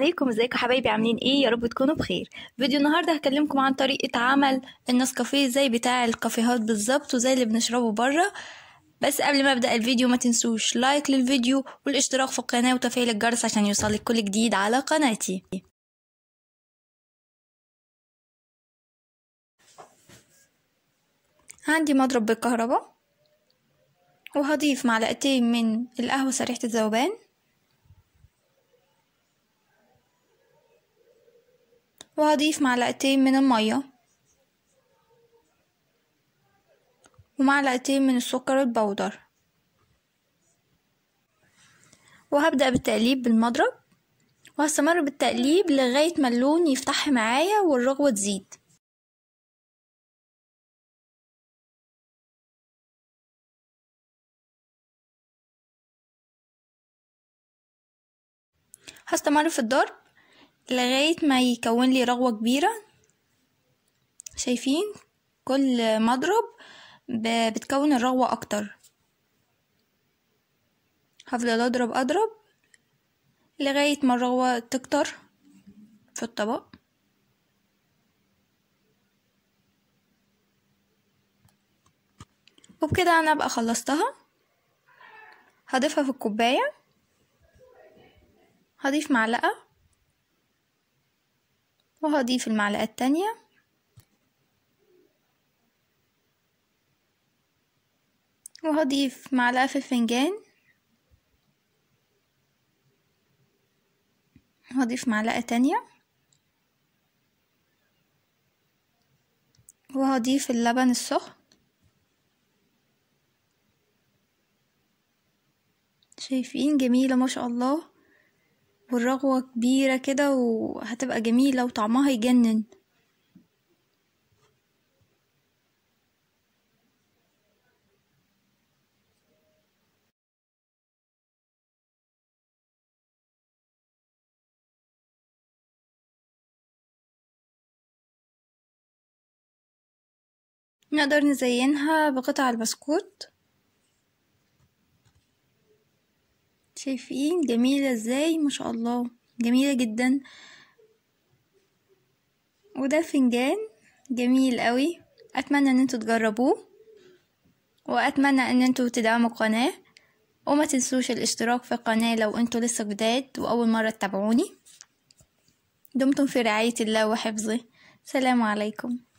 عليكم ازيكم حبايبي عاملين ايه يا رب تكونوا بخير فيديو النهارده هكلمكم عن طريقه عمل النسكافيه زي بتاع الكافيهات بالظبط وزي اللي بنشربه بره بس قبل ما ابدا الفيديو ما تنسوش لايك للفيديو والاشتراك في القناه وتفعيل الجرس عشان يوصلك كل جديد على قناتي عندي مضرب بالكهرباء وهضيف معلقتين من القهوه سريحه الذوبان وهضيف معلقتين من المية ومعلقتين من السكر البودر وهبدأ بالتقليب بالمضرب وهستمر بالتقليب لغاية ما اللون يفتح معايا والرغوة تزيد هستمر في الضرب لغاية ما يكون لي رغوة كبيرة شايفين كل مضرب بتكون الرغوة اكتر هفضل اضرب اضرب لغاية ما الرغوة تكتر في الطبق وبكده انا ابقى خلصتها هضيفها في الكوباية هضيف معلقة وهضيف المعلقة التانية وهضيف معلقة في الفنجان هضيف معلقة تانية وهضيف اللبن السخن شايفين جميلة ما شاء الله والرغوة كبيرة كده وهتبقى جميلة وطعمها يجنن نقدر نزينها بقطع البسكوت شايفين جميلة ازاي ما شاء الله جميلة جدا وده فنجان جميل قوي اتمنى ان انتوا تجربوه واتمنى ان انتوا تدعموا القناة وما تنسوش الاشتراك في القناة لو انتوا لسه جداد واول مرة تتابعوني دمتم في رعاية الله وحفظه سلام عليكم